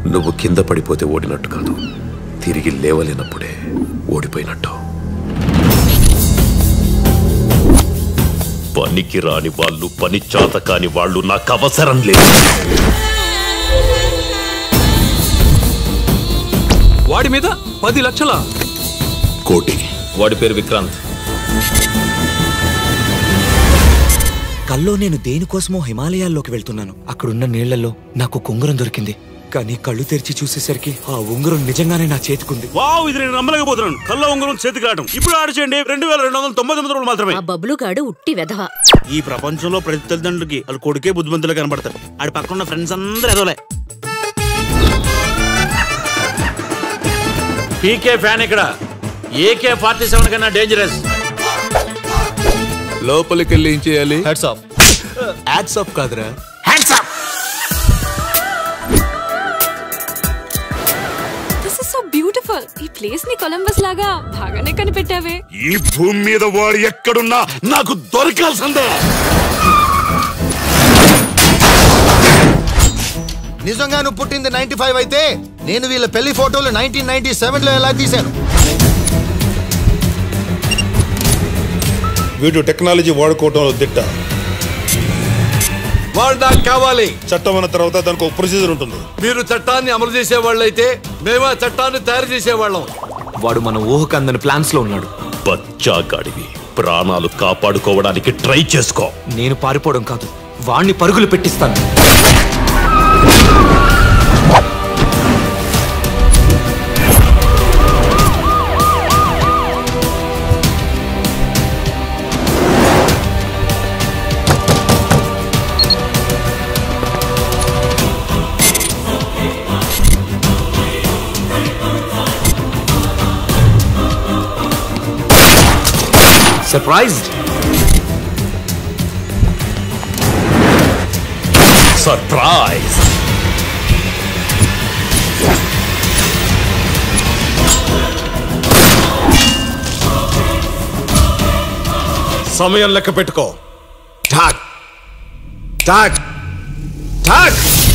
నువ్వు కింద పడిపోతే ఓడినట్టు కాదు తిరిగి లేవలేనప్పుడే ఓడిపోయినట్టు పనికి రాని వాళ్ళు పని చాత కాని వాళ్ళు నాకు అవసరం లేదు వాడి మీద పది లక్షల కోటి వాడి పేరు విక్రాంత్ కల్లో నేను దేనికోసమో హిమాలయాల్లోకి వెళ్తున్నాను అక్కడున్న నీళ్లలో నాకు ఉంగరం దొరికింది కానీ కళ్ళు తెరిచి చూసేసరికి ఆ ఉంగరం నిజంగానే నా చేతికుంది వావ్ ఇది నేను నమ్మలేకపోతున్నాను కళ్ళ ఉంగరం చేతికి రావడం ఇప్పుడు ఆడు చేయండి రెండు వేల రెండు వందల తొంభై తొమ్మిది రూపాయలు మాత్రమే ఆ బబ్లు గాడు ఉట్టి వెధవ ఈ ప్రపంచంలో ప్రతి తల్లిదండ్రులకి వాళ్ళ కొడుకే బుద్ధిమంతులు కనబడతారు ఆడి పక్కన ఉన్న ఫ్రెండ్స్ అందరూ ఎదవలే పీకే ఫ్యాన్ ఇక్కడ ఏకే ఫార్టీ సెవెన్ కన్నా డేంజరస్ లోపలికి వెళ్ళి ఏం చేయాలి హెడ్స్ ఆఫ్ యాడ్స్ ఆఫ్ కాదురా దిస్ ఇస్ సో బ్యూటిఫుల్ ఈ ప్లేస్ ని కొలంబస్ లాగా బాగానే కనిపెట్టావే ఈ భూమి మీద వాడు ఎక్కడున్నా నాకు దొరకాల్సిందే నిజంగా నువ్వు పుట్టింది నైన్టీ ఫైవ్ అయితే నేను వీళ్ళ పెళ్లి ఫోటోలు నైన్టీన్ నైన్టీ సెవెన్ లో ఎలా తీశాను వీడు టెక్నాలజీ వాడుకోవటంలో దిట్ట వాడు నాకు కావాలి చట్టం అన్న తర్వాత దానికి ఒక ప్రొసీజర్ ఉంటుంది మీరు చట్టాన్ని అమలు చేసే వాళ్ళైతే మేము ఆ చట్టాన్ని తయారు చేసేవాళ్ళం వాడు మన ఊహకు అందని ప్లాన్స్ లో ఉన్నాడు బచ్చాగాడివి ప్రాణాలు కాపాడుకోవడానికి ట్రై చేసుకో నేను పారిపోవడం కాదు వాణ్ణి పరుగులు పెట్టిస్తాను సర్ప్రైజ్డ్ సర్ప్రైజ్ సమయం లెక్క పెట్టుకో ఠాక్ ఠాక్ ఠాక్